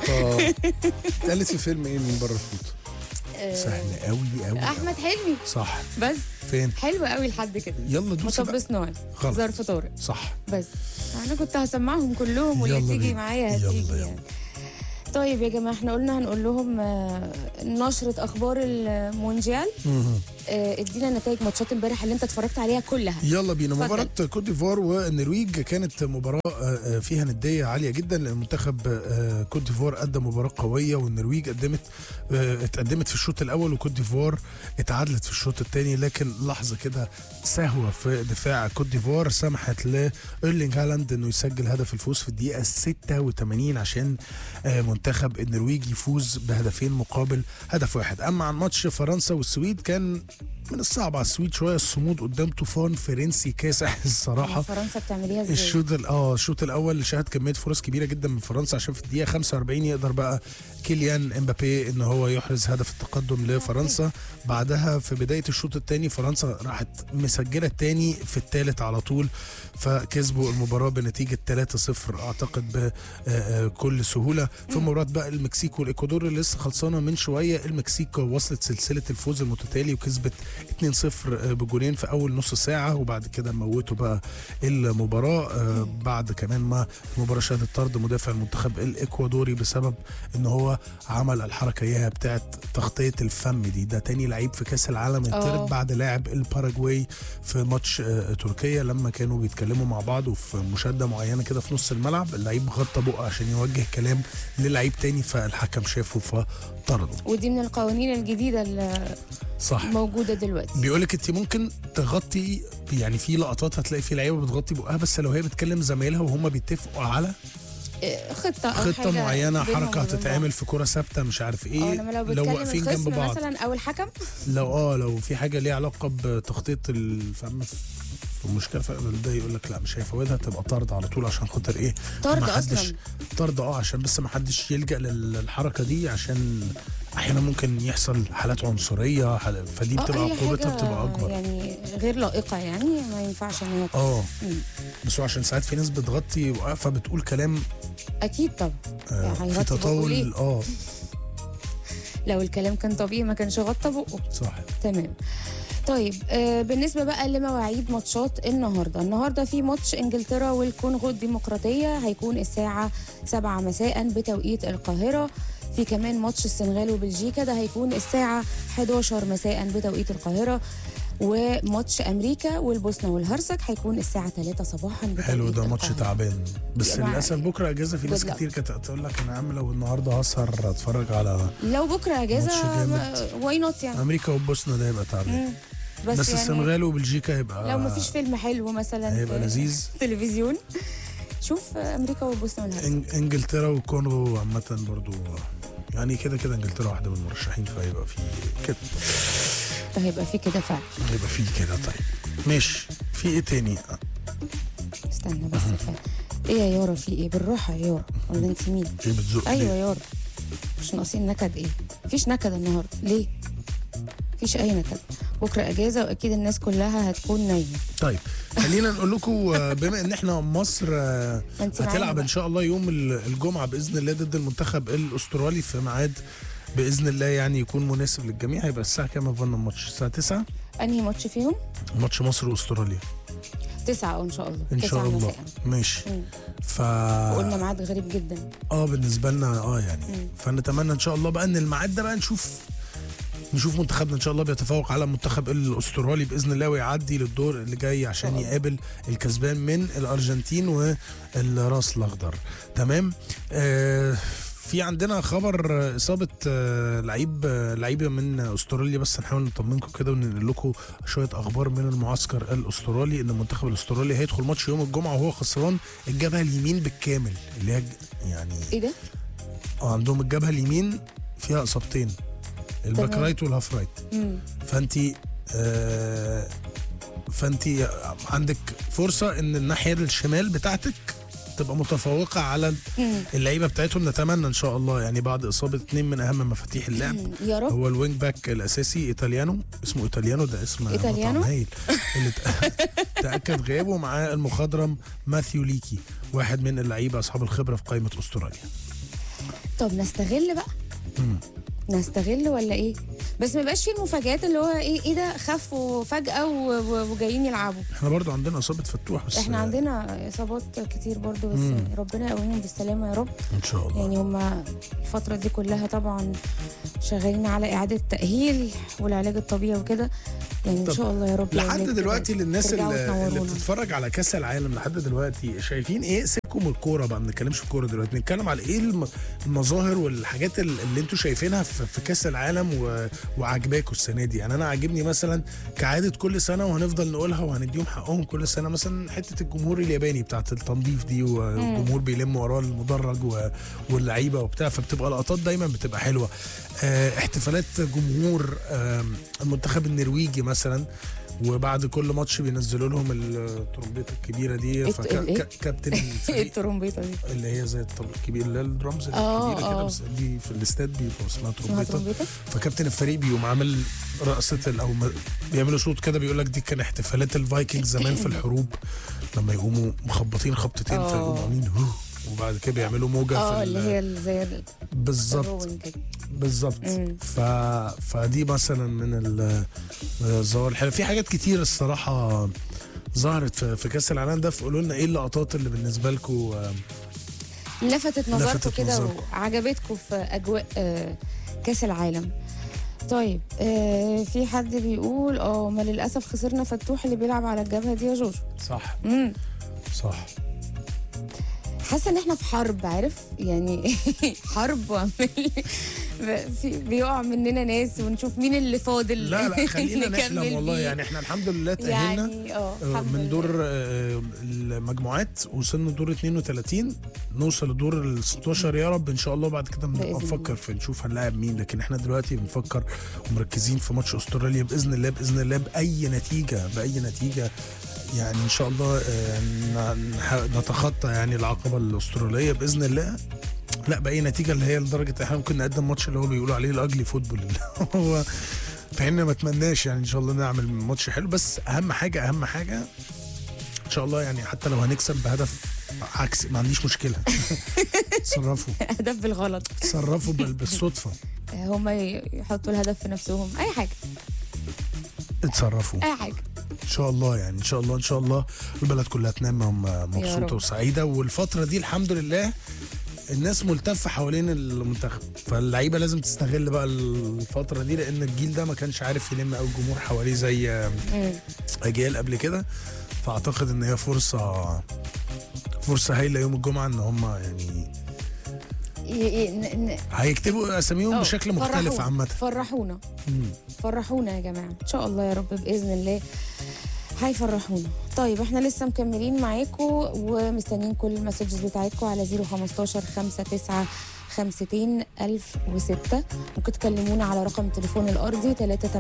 الفوطه اتقالت في فيلم ايه من بره الفوطه آه، سهل قوي قوي احمد حلمي صح بس فين حلو قوي لحد كده يلا دوسي مطب بقى صناعي غلط. ظرف طارق صح بس انا كنت هسمعهم كلهم واللي يلا تيجي بينا. معايا يلا هتيجي يلا. يعني طيب يا جماعه احنا قلنا هنقول لهم آه، نشره اخبار المونديال مهم. آه، ادينا نتائج ماتشات امبارح اللي انت اتفرجت عليها كلها يلا بينا اتفضل. مباراة كوت ديفوار والنرويج كانت مباراة آه، آه، فيها ندية عالية جدا لأن منتخب آه، كوت ديفوار قدم مباراة قوية والنرويج قدمت آه، اتقدمت في الشوط الأول وكوت ديفوار اتعادلت في الشوط الثاني لكن لحظة كده سهوة في دفاع كوت ديفوار سمحت لإيرلينج هالاند إنه يسجل هدف الفوز في الدقيقة 86 عشان آه، منتخب النرويج يفوز بهدفين مقابل هدف واحد أما عن ماتش فرنسا والسويد كان من الصعب على السويد شويه الصمود قدام طوفان فرنسي كاسح الصراحه فرنسا بتعمليها ازاي الشوط ال- اه الشوط الاول شهد كميه فرص كبيره جدا من فرنسا عشان في الدقيقه 45 يقدر بقى كيليان امبابي ان هو يحرز هدف التقدم لفرنسا بعدها في بدايه الشوط الثاني فرنسا راحت مسجله الثاني في الثالث على طول فكسبوا المباراه بنتيجه 3-0 اعتقد بكل سهوله في مباراه بقى المكسيك والاكوادور اللي لسه خلصانه من شويه المكسيك وصلت سلسله الفوز المتتالي وكسبت 2-0 بجولين في اول نص ساعه وبعد كده موتوا بقى المباراه آه، بعد كمان ما المباراه شهدت طرد مدافع المنتخب الاكوادوري بسبب ان هو عمل الحركه اياها بتاعت تغطيه الفم دي ده تاني لعيب في كاس العالم آه. يطرد بعد لاعب الباراجواي في ماتش آه، تركيا لما كانوا بيتكلموا مع بعض وفي مشاده معينه كده في نص الملعب اللعيب غطى بقه عشان يوجه كلام للعيب تاني فالحكم شافه فطرده ودي من القوانين الجديده اللي صح موجوده دلوقتي بيقولك انت ممكن تغطي يعني في لقطات هتلاقي في لعيبه بتغطي بقها بس لو هي بتكلم زمايلها وهم بيتفقوا على آه، خطه أو خطه حاجة معينه بينهم حركه وبين هتتعمل في كره ثابته مش عارف بعض. اه ايه انما لو لو بتكلم واقفين جنب الخصم بعض مثلا او الحكم لو اه لو في حاجه ليها علاقه بتخطيط الفم في المشكله ده يقول لك لا مش هيفوتها تبقى طرد على طول عشان خاطر ايه طرد ما حدش أصلاً. طرد اه عشان بس ما حدش يلجا للحركه دي عشان احيانا ممكن يحصل حالات عنصريه حال- فدي آه، بتبقى أي عقوبتها حاجة بتبقى اكبر يعني غير لائقه يعني ما ينفعش ان هي اه مم. بس هو عشان ساعات في ناس بتغطي واقفه بتقول كلام اكيد طبعا آه يعني في هيغطي بقه ليه؟ تطاول اه لو الكلام كان طبيعي ما كانش غطى بقه صح تمام طيب آه بالنسبة بقى لمواعيد ماتشات النهاردة النهاردة في ماتش انجلترا والكونغو الديمقراطية هيكون الساعة 7 مساء بتوقيت القاهرة في كمان ماتش السنغال وبلجيكا ده هيكون الساعة 11 مساء بتوقيت القاهرة وماتش امريكا والبوسنه والهرسك هيكون الساعه 3 صباحا بتوقيت حلو ده ماتش القاهرة. تعبان بس يا جماعة، للاسف بكره اجازه في ناس good luck. كتير كانت هتقول لك انا يا عم لو النهارده هسهر اتفرج على لو بكره ماتش اجازه جامد. واي نوت يعني امريكا والبوسنه ده يبقى تعبان مم. بس, بس يعني السنغال وبلجيكا هيبقى لو مفيش فيلم حلو مثلا هيبقى في لذيذ تلفزيون شوف امريكا والبوسنه والهرسك إن- انجلترا والكونغو عامه برضو يعني كده كده انجلترا واحده من المرشحين فهيبقى في كده فهيبقى في كده فعلا هيبقى في كده طيب ماشي في ايه تاني استنى بس فعلا. ايه يا يارا في ايه بالراحه يا يارا ولا انت مين ايه بتزق ايوه ليه؟ يا يارا مش ناقصين نكد ايه مفيش نكد النهارده ليه مفيش اي نكد بكره اجازه واكيد الناس كلها هتكون نايمه طيب خلينا نقول لكم آه، بما ان احنا مصر آه، ما انت معانا هتلعب بقى. ان شاء الله يوم ال- الجمعه باذن الله ضد المنتخب الاسترالي في ميعاد باذن الله يعني يكون مناسب للجميع هيبقى الساعه كام يا فندم الماتش الساعه 9 انهي ماتش فيهم ماتش مصر واستراليا تسعة ان شاء الله ان تسعة شاء الله مساء ماشي مم. ف وقلنا ميعاد غريب جدا اه بالنسبه لنا اه يعني مم. فنتمنى ان شاء الله بقى ان الميعاد ده بقى نشوف نشوف منتخبنا ان شاء الله بيتفوق على المنتخب الاسترالي باذن الله ويعدي للدور اللي جاي عشان شاء الله. يقابل الكسبان من الارجنتين والراس الاخضر تمام آه في عندنا خبر آه، اصابه آه، لعيب آه، لعيبه من استراليا بس نحاول نطمنكم كده وننقل لكم شويه اخبار من المعسكر الاسترالي ان المنتخب الاسترالي هيدخل ماتش يوم الجمعه وهو خسران الجبهه اليمين بالكامل اللي هي ج- يعني ايه ده اه عندهم الجبهه اليمين فيها اصابتين الباك تمام. رايت والهاف رايت مم. فانت آه فانت عندك فرصه ان الناحيه الشمال بتاعتك تبقى متفوقه على مم. اللعيبه بتاعتهم نتمنى ان شاء الله يعني بعد اصابه اثنين من اهم مفاتيح اللعب مم. يا رب هو الوينج باك الاساسي ايطاليانو اسمه ايطاليانو ده اسم إيطاليانو؟ مطعم هايل اللي تأ- تاكد غيابه معاه المخضرم ماثيو ليكي واحد من اللعيبه اصحاب الخبره في قائمه استراليا طب نستغل بقى مم. نستغل ولا ايه بس ما يبقاش فيه المفاجآت اللي هو ايه ايه ده خفوا فجأة و- و- وجايين يلعبوا احنا برضو عندنا اصابه فتوح بس احنا آه، عندنا اصابات كتير برضو بس مم. يعني ربنا يقويهم بالسلامة يا رب ان شاء الله يعني هما الفترة دي كلها طبعا شغالين على إعادة تأهيل والعلاج الطبيعي وكده يعني إن طب شاء الله يا رب لحد الأولاد دلوقتي كده للناس ترجعوا اللي, تنورونا. اللي بتتفرج على كاس العالم لحد دلوقتي شايفين ايه سيبكم من الكوره بقى ما بنتكلمش في الكوره دلوقتي نتكلم على ايه الم- المظاهر والحاجات ال- اللي انتوا شايفينها في, في كاس العالم و... وعجباكوا السنه دي يعني انا عاجبني مثلا كعاده كل سنه وهنفضل نقولها وهنديهم حقهم كل سنه مثلا حته الجمهور الياباني بتاعت التنظيف دي والجمهور بيلم وراه المدرج و... واللعيبه وبتاع فبتبقى لقطات دايما بتبقى حلوه اه احتفالات جمهور آه المنتخب النرويجي مثلا وبعد كل ماتش بينزلوا لهم الترومبيته الكبيره دي الت- الإيه؟ فكابتن ايه الفريق الترومبيطة دي اللي هي زي الطبل الكبير اللي هي الدرامز آه، الكبيره كده آه. بس دي في الاستاد بيبقى اسمها اسمها ترومبيته ترومبيطة فكابتن الفريق بيقوم عامل رقصه ال- او م- بيعملوا صوت كده بيقول لك دي كان احتفالات الفايكنجز زمان في الحروب لما يقوموا مخبطين خبطتين آه. فيقوموا عاملين هو وبعد كده بيعملوا موجه اه في اللي ال- هي ال- زي ال- بالظبط الروين كده بالظبط مم. ف... فدي مثلا من ال- الظواهر الحلوه في حاجات كتير الصراحه ظهرت في, في كاس العالم ده فقولوا لنا ايه اللقطات اللي بالنسبه لكم لفتت نظركم لفتت كده نظركم. وعجبتكم في اجواء آه، كاس العالم طيب آه في حد بيقول اه ما للاسف خسرنا فتوح اللي بيلعب على الجبهه دي يا جوجو صح امم صح حاسه ان احنا في حرب عارف يعني حرب وعمال في بيقع مننا ناس ونشوف مين اللي فاضل لا لا خلينا نكمل نحلم والله بيه. يعني احنا الحمد لله تأهلنا يعني اه آه، الحمد من لله. دور آه، المجموعات وصلنا دور 32 نوصل لدور ال 16 يا رب ان شاء الله بعد كده بإذن بنبقى نفكر في نشوف هنلاعب مين لكن احنا دلوقتي بنفكر ومركزين في ماتش استراليا باذن الله باذن الله باي نتيجه باي نتيجه يعني ان شاء الله آه، ن- نح- نتخطى يعني العقبه الاستراليه باذن الله لا باي نتيجه اللي هي لدرجه احنا ممكن نقدم ماتش اللي هو بيقولوا عليه الاجلي فوتبول اللي هو فاحنا ما اتمناش يعني ان شاء الله نعمل ماتش حلو بس اهم حاجه اهم حاجه ان شاء الله يعني حتى لو هنكسب بهدف عكس ما عنديش مشكله تصرفوا هدف بالغلط تصرفوا بال- بالصدفه هم يحطوا الهدف في نفسهم اي حاجه اتصرفوا اي حاجه ان شاء الله يعني ان شاء الله ان شاء الله البلد كلها تنام وهم مبسوطه رب. وسعيده والفتره دي الحمد لله الناس ملتفه حوالين المنتخب فاللعيبه لازم تستغل بقى الفتره دي لان الجيل ده ما كانش عارف يلم قوي الجمهور حواليه زي مم. اجيال قبل كده فاعتقد ان هي فرصه فرصه هايله يوم الجمعه ان هم يعني ي- ي- ن- ن- هيكتبوا اساميهم آه، بشكل مختلف فرحونا. عامه فرحونا مم. فرحونا يا جماعه ان شاء الله يا رب باذن الله هيفرحونا طيب احنا لسه مكملين معاكم ومستنيين كل المسجز بتاعتكم على 015 59 50 1006 ممكن تكلمونا على رقم التليفون الارضي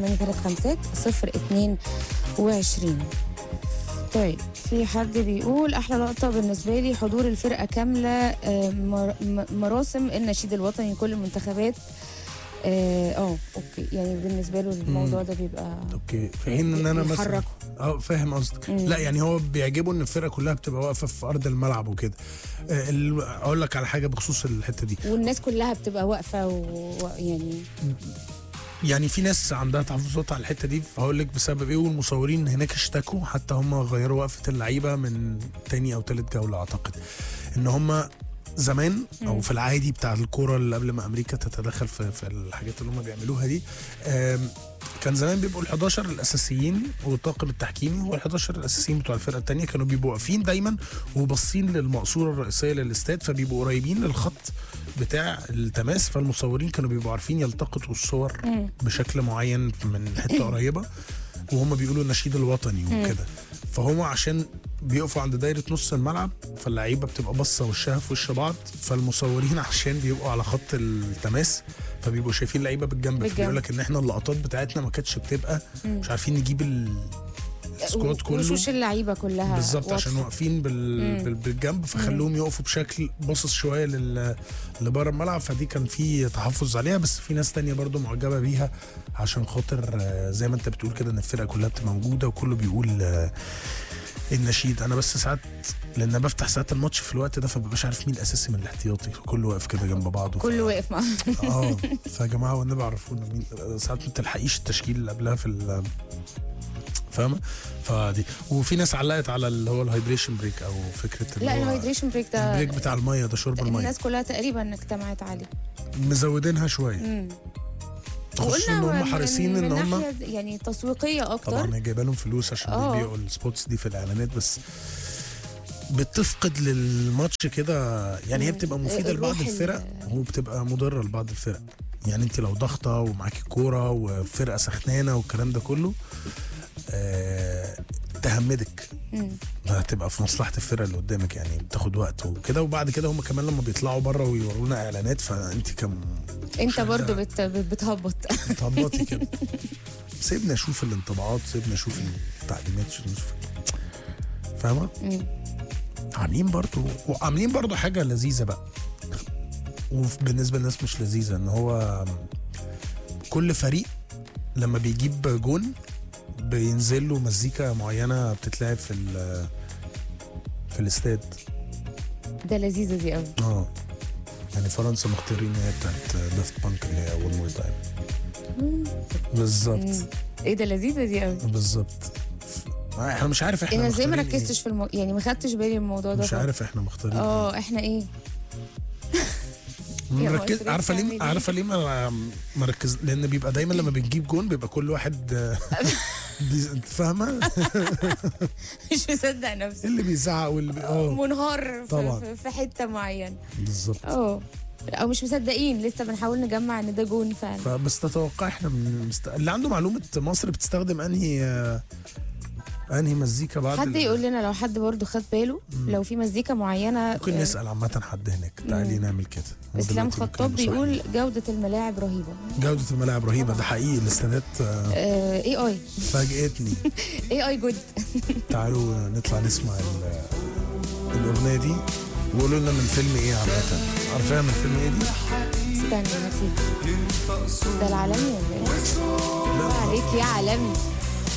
3835 022 طيب في حد بيقول احلى لقطه بالنسبه لي حضور الفرقه كامله آه، مر- م- مراسم النشيد الوطني لكل المنتخبات اه آه، اوكي يعني بالنسبه له الموضوع ده بيبقى اوكي في حين ان انا مثلا بيحركوا. اه فاهم قصدك مم. لا يعني هو بيعجبه ان الفرقه كلها بتبقى واقفه في ارض الملعب وكده آه، ال- اقول لك على حاجه بخصوص الحته دي والناس كلها بتبقى واقفه ويعني يعني في ناس عندها تحفظات على الحته دي فهقول لك بسبب ايه والمصورين هناك اشتكوا حتى هم غيروا وقفه اللعيبه من تاني او تالت جوله اعتقد ان هم زمان او في العادي بتاع الكوره اللي قبل ما امريكا تتدخل في, في الحاجات اللي هم بيعملوها دي آم، كان زمان بيبقوا ال 11 الاساسيين والطاقم التحكيمي هو ال 11 الاساسيين بتوع الفرقه الثانيه كانوا بيبقوا واقفين دايما وباصين للمقصوره الرئيسيه للاستاد فبيبقوا قريبين للخط بتاع التماس فالمصورين كانوا بيبقوا عارفين يلتقطوا الصور بشكل معين من حته قريبه وهم بيقولوا النشيد الوطني وكده فهم عشان بيقفوا عند دايره نص الملعب فاللعيبه بتبقى باصه وشها في وش بعض فالمصورين عشان بيبقوا على خط التماس فبيبقوا شايفين اللعيبه بالجنب بالجنب. فبيقول لك ان احنا اللقطات بتاعتنا ما كانتش بتبقى مش عارفين نجيب ال- السكواد كله وشوش اللعيبه كلها بالظبط عشان واضحة. واقفين بال... بال... بالجنب فخلوهم يقفوا بشكل باصص شويه لل... لبره الملعب فدي كان في تحفظ عليها بس في ناس تانية برضو معجبه بيها عشان خاطر آه، زي ما انت بتقول كده ان الفرقه كلها بتبقى موجوده وكله بيقول آه، النشيد انا بس ساعات لان أنا بفتح ساعات الماتش في الوقت ده فمبقاش عارف مين الاساسي من الاحتياطي كله واقف كده جنب بعضه كله واقف مع اه فيا جماعه والنبي عرفونا مين ساعات ما تلحقيش التشكيل اللي قبلها في ال فاهمه فدي وفي ناس علقت على اللي هو الهايدريشن بريك او فكره اللي لا هو الهايدريشن بريك ده البريك بتاع الميه ده شرب الميه الناس كلها تقريبا اجتمعت عليه مزودينها شويه مم. خصوصا ان هم من- حريصين من ان هم ناحية يعني تسويقيه اكتر طبعا هي جايبه لهم فلوس عشان آه. يبيعوا السبوتس دي في الاعلانات بس بتفقد للماتش كده يعني هي مم. بتبقى مفيده الروح لبعض ال- الفرق وبتبقى مضره لبعض الفرق يعني انت لو ضغطه ومعاكي كوره وفرقه سخنانه والكلام ده كله آه تهمدك مم. هتبقى في مصلحه الفرقه اللي قدامك يعني بتاخد وقت وكده وبعد كده هم كمان لما بيطلعوا بره ويورونا اعلانات فانت كم انت مشاهدة برضو بت... بتهبط بتهبطي كده سيبنا اشوف الانطباعات سيبنا اشوف التعليمات سيبنا نشوف فاهمه مم. عاملين برضو وعاملين برضو حاجه لذيذه بقى وبالنسبه للناس مش لذيذه ان هو كل فريق لما بيجيب جون بينزل له مزيكا معينه بتتلعب في ال- في الاستاد ده لذيذه دي قوي اه يعني فرنسا مختارين هي بتاعت دافت بانك اللي هي اول مور تايم بالظبط ايه ده لذيذه دي قوي بالظبط احنا مش عارف احنا انا ازاي ما مختارين إيه. ركزتش في المو... يعني ما خدتش بالي من الموضوع ده مش خالص. عارف احنا مختارين اه احنا ايه إيه. يا مركز مصر عارفه بتعمل ليه إيه؟ عارفه ليه ما مركز لان بيبقى دايما لما بنجيب جون بيبقى كل واحد آه، بي- انت فاهمه مش مصدق إيه نفسي اللي بيزعق واللي بي... اه منهار طبعا. في, في- في حته معينه بالظبط اه او مش مصدقين لسه بنحاول نجمع ان ده جون فعلا فبس تتوقع احنا من مست... اللي عنده معلومه مصر بتستخدم انهي آه، انهي مزيكا بعد حد ال- يقول لنا لو حد برضه خد باله لو في مزيكا معينه ممكن آه، نسال عامه حد هناك تعالي نعمل كده هو اسلام دلوقتي خطاب ممكن يبقى بيقول جوده الملاعب رهيبه صح. جوده الملاعب رهيبه ده حقيقي الاستادات آه، اي اي فاجئتني اي اي جود تعالوا نطلع نسمع ال- الاغنيه دي وقولوا لنا من فيلم ايه عامه عارفاها من فيلم ايه دي؟ استنى ما تيجي ده العالمي ولا ايه؟ لا عليك يا عالمي